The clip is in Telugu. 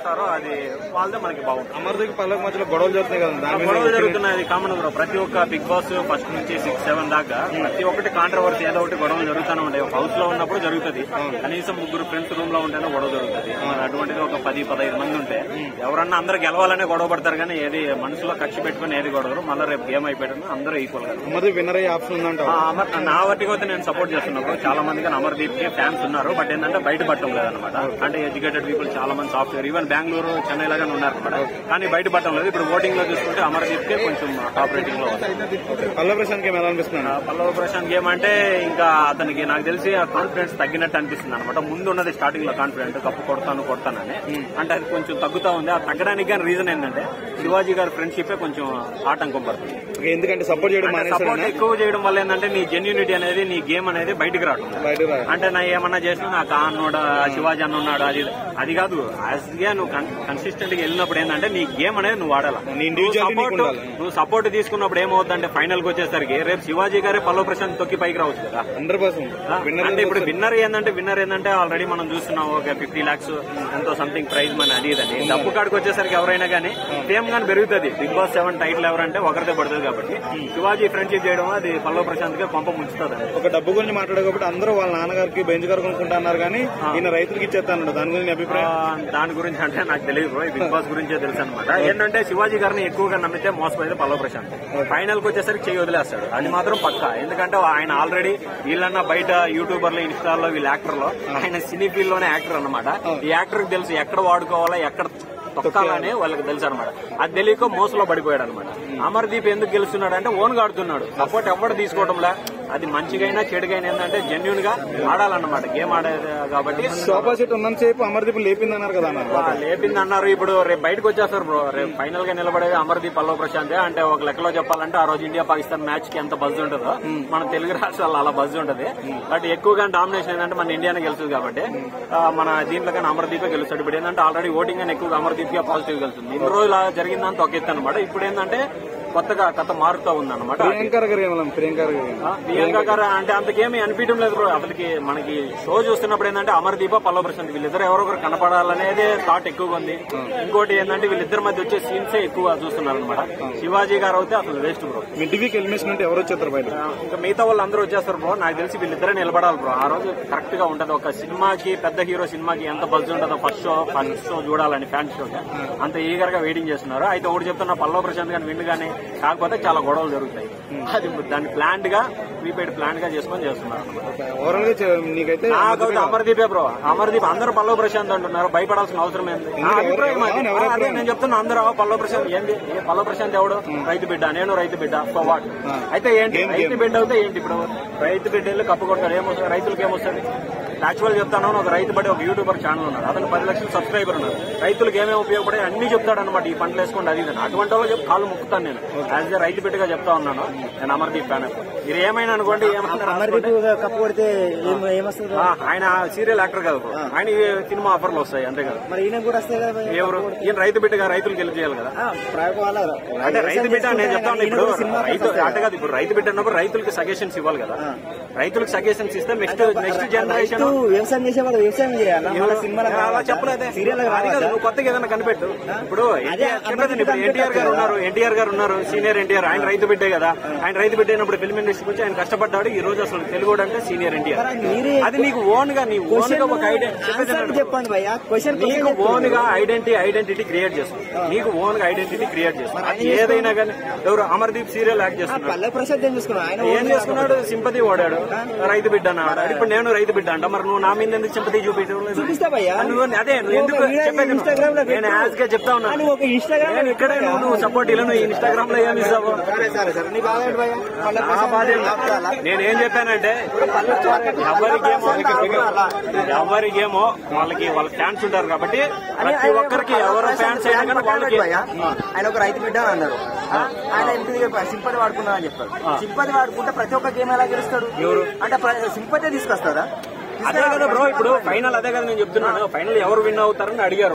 చేస్తారో అది వాళ్ళదే మనకి బాగుంటుంది అమర్దీప్ పల్లకి మధ్యలో గొడవలు జరుగుతున్నాయి కదా దాని మీద గొడవలు జరుగుతున్నాయి అది కామన్ బ్రో ప్రతి ఒక్క బిగ్ బాస్ ఫస్ట్ నుంచి సిక్స్ సెవెన్ దాకా ప్రతి ఒక్కటి కాంట్రవర్సీ ఏదో ఒకటి గొడవలు జరుగుతూనే ఉంటాయి ఒక హౌస్ లో ఉన్నప్పుడు జరుగుతుంది కనీసం ముగ్గురు ఫ్రెండ్స్ రూమ్ లో ఉంటేనే గొడవ జరుగుతుంది మరి అటువంటిది ఒక పది పదహైదు మంది ఉంటే ఎవరన్నా అందరు గెలవాలనే గొడవ పడతారు కానీ ఏది మనసులో ఖర్చు పెట్టుకుని ఏది గొడవరు మళ్ళీ రేపు గేమ్ అయిపోయాడు అందరూ ఈక్వల్ గా అమర్దీప్ విన్నర్ అయ్యే ఆప్షన్ ఉందంట ఆ, అమర్ నా వాటికి అయితే నేను సపోర్ట్ చేస్తున్నాను చాలా మందికి అమర్దీప్ కి ఫ్యాన్స్ ఉన్నారు బట్ ఏంటంటే బయట పట్టడం లేదనమాట అంటే ఎడ్యుకేటెడ్ పీపుల్ చాలా మంది సాఫ్ట్వేర్ ఈవెన్ బెంగళూరు చెన్నై లాగానే ఉన్నారు అనమాట కానీ బయట పట్టడం లేదు ఇప్పుడు ఓటింగ్ లో చూసుకుంటే అమర్దీప్ కే కొంచెం టాప్ రేటింగ్ లో ఉంది పల్లవి ప్రశాంత్ ఎలా అనిపిస్తున్నాను ఆ, పల్లవ ప్రశాంత్ గేమ్ అంటే ఇంకా అతనికి నాకు తెలిసి ఆ కాన్ఫిడెన్స్ తగ్గినట్టు అనిపిస్తుంది అనమాట ముందు ఉన్నది స్టార్టింగ్ లో కాన్ఫిడెంట్ కప్పు కొడతాను కొడతానని అంటే అది కొంచెం తగ్గుతా ఉంది ఆ తగ్గడానికి కానీ రీజన్ ఏంటంటే శివాజీ గారి ఫ్రెండ్షిప్ కొంచెం ఆటంకం పడుతుంది ఓకే, ఎందుకంటే సపోర్ట్ చేయడం సపోర్ట్ మానేస్తారని ఎక్కువ చేయడం వల్ల ఏంటంటే నీ జెన్యూనిటీ అనేది నీ గేమ్ అనేది బయటకు రావడం బయట అంటే నా ఏమన్నా చేసినా నాకు ఆ అన్నోడు ఆ శివాజీ అన్న ఉన్నాడు అది అది కాదు యాజ్ గా నువ్వు కన్సిస్టెంట్ గా వెళ్ళినప్పుడు ఏంటంటే నీ గేమ్ అనేది నువ్వు ఆడాలి నీ individuality నువ్వు నీకు support- ఉండాలి. నువ్వు సపోర్ట్ తీసుకున్నప్పుడు ఏమవుతుందంటే ఫైనల్ కి వచ్చేసరికి రేపు శివాజీ గారే పల్లవ ప్రశాంత్ తొక్కి పైకి రావచ్చు కదా హండ్రెడ్ పర్సెంట్ విన్నర్ అంటే ఇప్పుడు విన్నర్ ఏంటంటే విన్నర్ ఏంటంటే ఆల్రెడీ మనం చూస్తున్నాం ఒక ఫిఫ్టీ లాక్స్ ఎంతో సంథింగ్ ప్రైజ్ మన అది ఇదని డబ్బు కాడికి వచ్చేసరికి ఎవరైనా కానీ ఫేమ్ గానీ పెరుగుతుంది బిగ్ బాస్ సెవెన్ టైటిల్ ఎవరంటే ఒకరిదే పడుతుంది కాబట్టి శివాజీ ఫ్రెండ్షిప్ చేయడం అది పల్లవ ప్రశాంత్ గా పంప ముంచుతుంది ఒక డబ్బు గురించి మాట్లాడకపోతే అందరూ వాళ్ళ నాన్నగారికి బెంచ్ గారు కొనుక్కుంటా అన్నారు కానీ ఈయన రైతులకు ఇచ్చేస్తాను దాని గురించి నీ అభిప్రాయం ఆ, దాని గురించి అంటే నాకు తెలియదు బ్రో. ఈ బిగ్ బాస్ గురించే తెలుసు అనమాట ఏంటంటే శివాజీ గారిని ఎక్కువగా నమ్మితే మోసపోయేది పల్లవ ప్రశాంత్ ఫైనల్ కి వచ్చేసరికి చేయి వదిలేస్తాడు అది మాత్రం పక్కా ఎందుకంటే ఆయన ఆల్రెడీ వీళ్ళన్నా బయట యూట్యూబర్లు ఇన్స్టాల్లో వీళ్ళ యాక్టర్లో ఆయన సినీ ఫీల్డ్ లోనే యాక్టర్ అన్నమాట ఈ యాక్టర్ కి తెలుసు ఎక్కడ వాడుకోవాలా ఎక్కడ తొక్కాలని వాళ్ళకి తెలుసు అనమాట అది తెలియక మోసలో పడిపోయాడు అనమాట అమర్దీప్ ఎందుకు గెలుస్తున్నాడు అంటే ఓన్ గా ఆడుతున్నాడు సపోర్ట్ ఎవరు తీసుకోవడంలే అది మంచిగైనా చెడుగైనా ఏంటంటే జెన్యున్ గా ఆడాలన్నమాట గేమ్ ఆడేది కాబట్టి సోఫా సెట్ ఉన్నంతసేపు అమర్దీప్ లేపింది అన్నారు కదా అన్నారు ఆ, లేపింది అన్నారు ఇప్పుడు రేపు బయటకు వచ్చేస్తారు బ్రో రేపు ఫైనల్ గా నిలబడేది అమర్దీప్ పల్లవ్ ప్రశాంత్ అంటే ఒక లెక్కలో చెప్పాలంటే ఆ రోజు ఇండియా పాకిస్తాన్ మ్యాచ్ కి ఎంత బజ్ ఉంటుందో మన తెలుగు రాష్ట్రాల్లో అలా బజ్ ఉంటది బట్ ఎక్కువగా డామినేషన్ ఏంటంటే మన ఇండియానే గెలుస్తుంది కాబట్టి ఆ, మన దీంట్లో కానీ అమర్దీపే గెలుస్తాడు ఇప్పుడు ఏంటంటే ఆల్రెడీ ఓటింగ్ అని ఎక్కువగా అమర్దీప్ గా పాజిటివ్ గెలుస్తుంది ఇన్ని రోజులు అలా జరిగిందంత ఒక ఎత్తు అనమాట ఇప్పుడు ఏంటంటే కొత్తగా కథ మారుతా ఉందన్నమాట ప్రియాంక గారు ఏమన్నా ప్రియాంక గారు ఆ, ప్రియాంక గారు అంటే అంతకేమీ అనిపించడం లేదు బ్రో అసలుకి మనకి షో చూస్తున్నప్పుడు ఏంటంటే అమర్దీప పల్లవ ప్రశాంత్ వీళ్ళిద్దరు ఎవరొకరు కనపడాలనేదే థాట్ ఎక్కువగా ఉంది ఇంకోటి ఏంటంటే వీళ్ళిద్దరి మధ్య వచ్చే సీన్సే ఎక్కువ చూస్తున్నారు అనమాట శివాజీ గారు అయితే అసలు waste bro mid week elimination అంటే ఎవరు వచ్చేస్తారు బయట ఆ, ఇంకా మిగతా వాళ్ళు అందరూ వచ్చేస్తారు బ్రో నాకు తెలిసి వీళ్ళిద్దరే నిలబడాలి బ్రో ఆ రోజు కరెక్ట్ గా ఉంటది ఒక సినిమాకి పెద్ద హీరో సినిమాకి ఎంత బజ్ ఉంటుందో ఫస్ట్ షో ఫస్ట్ షో చూడాలని ఫ్యాన్స్ షో అంత ఈగర్ గా వెయిటింగ్ చేస్తున్నారు అయితే ఒకటి చెప్తున్నా పల్లవ ప్రశాంత్ గాని విండు గానీ కాకపోతే చాలా గొడవలు జరుగుతాయి అది దాన్ని ప్లాంట్ గా ప్రీపెయిడ్ ప్లాంట్ గా చేసుకొని చేస్తున్నారు అన్నమాట. ఓవరాల్ గా చె- నీకైతే నాకైతే అమర్దీపే బ్రో అమర్దీప్ అందరూ పల్లవ ప్రశాంత్ అంటున్నారు భయపడాల్సిన అవసరం ఏంది నా అభిప్రాయం అది. ఎవరు- ఎవరు ఆ, అదే నేను చెప్తున్నా అందరూ "ఆ, పల్లవ ప్రశాంత్ ఏంది ఏ పల్లవ ప్రశాంత్ ఎవడు రైతు బిడ్డ నేను రైతు బిడ్డ సో వాట్ అయితే ఏంటి రైతు బిడ్డ అయితే ఏంటి ఇప్పుడు రైతు బిడ్డ వెళ్ళి కప్పు కొడతాడు ఏమొస్తుంది రైతులకు ఏమొస్తుంది యాక్చువల్ చెప్తాను ఒక రైతు బడి ఒక యూట్యూబర్ ఛానల్ ఉన్నారు అతను పది లక్షల సబ్స్క్రైబర్ ఉన్నారు రైతులకు ఏమేమి ఉపయోగపడే అన్ని చెప్తాడు అనమాట ఈ పంటలు వేసుకోండి అది ఇది అని. అటువంటి వాళ్ళు చెప్పి కాళ్ళు ముక్కుతాను నేను యాజ్ ఏ రైతు బిడ్డగా చెప్తా ఉన్నాను నేను అమర్దీప్ ఫ్యాన్ మీరు ఏమైనా అనుకోండి ఏమన్నా అమర్దీప్ కప్పు కొడితే ఏం- ఏమొస్తుంది ఆ, ఆయన సీరియల్ యాక్టర్ కాదు బ్రో. ఆయన ఈ సినిమా ఆఫర్లు వస్తాయి అంతే కదా మరి ఈయన కూడా వస్తాయి కదా భయ్యా? ఎవరు ఈయన రైతు బిడ్డగా రైతులు గెలిపి చేయాలి కదా ఆ, ప్రైవేట్ వాళ్ళ అంటే రైతు బిడ్డ నేను చెప్తాను ఈయన ఇప్పుడు కూడా సినిమా రైతు అంటే కాదు ఇప్పుడు రైతు బిడ్డ అన్నప్పుడు రైతులకు సజెషన్స్ ఇవ్వాలి కదా రైతులకు సజెషన్స్ ఇస్తే నెక్స్ట్ నెక్స్ట్ జనరేషన్ రైతు వ్యవసాయం చేసేవాడు వ్యవసాయం చేయాలి మళ్ళీ సినిమాలో అలా చెప్పలేదే సీరియల్ అది కాదు, నువ్వు కొత్తగా ఏదైనా కనిపెట్టు ఇప్పుడు ఎన్టీఆర్ చెప్పేది ఇప్పుడు ఎన్టీఆర్ గారు ఉన్నారు ఎన్టీఆర్ గారు ఉన్నారు సీనియర్ ఎన్టీఆర్ ఆయన రైతు బిడ్డే కదా ఆయన రైతు బిడ్డ అయినప్పుడు ఫిల్మ్ ఇండస్ట్రీకి వచ్చి ఆయన కష్టపడ్డాడు ఈ రోజు అసలు తెలుగు అంటే సీనియర్ ఎన్టీఆర్ మీరే అది నీకు ఓన్ గా నీ ఓన్ గా ఒక ఐడియా ఆన్సర్ చెప్పండి భయ్యా క్వశ్చన్ నీకు ఓన్ గా ఐడెంటిటీ ఐడెంటిటీ క్రియేట్ చేస్తుంది నీకు ఓన్ గా ఐడెంటిటీ క్రియేట్ చేస్తుంది అది ఏదైనా కానీ ఎవరు అమర్దీప్ సీరియల్ యాక్ట్ చేస్తున్నాడు పల్లె ప్రసాద్ ఏం చూసుకున్నావు ఆయన ఏం చేసుకున్నాడు సింపతి ఓడాడు రైతు బిడ్డ అన్నాడు ఇప్పుడు నేను రైతు బిడ్డ అంట మరి నువ్వు నా మీద ఎందుకు సింపతి చూపించలేదు చూపిస్తా భయ్యా నువ్వు అదే నువ్వు ఎందుకు ఒక వీడియో చెప్పేది ఇన్స్టాగ్రామ్ లో నువ్వు. నేను యాజ్ గా చెప్తా ఉన్నాను నువ్వు ఒక ఇన్స్టాగ్రామ్ నేను ఇక్కడే నువ్వు నువ్వు సపోర్ట్ ఇలా నువ్వు ఇన్స్టాగ్రామ్ లో ఏమి ఇస్తావు సరే సరే సరే నీ బాగా ఏంటి భయ్యా పల్లె నా ప్రసాద్ బాధ ఏంటి? నేనేం చెప్పానంటే ఎవరికేమో ఎవరికేమో వాళ్ళకి వాళ్ళ ఫ్యాన్స్ ఉంటారు కాబట్టి ప్రతి ఒక్కరికి ఎవరు ఫ్యాన్స్ అయినా కానీ వాళ్ళకి ఆయన ఒక రైతు బిడ్డ అని అన్నారు ఆ, ఆయన ఎందుకు చెప్పారు సింపతి వాడుకున్నా అని చెప్పారు సింపతి వాడుకుంటే ప్రతి ఒక్క గేమ్ ఎలా గెలుస్తాడు ఎవరు? అంటే సింపతి తీసుకొస్తారా అదే కదా బ్రో ఇప్పుడు ఫైనల్ అదే కదా నేను చెప్తున్నాను ఫైనల్ ఎవరు విన్ అవుతారని అడిగారు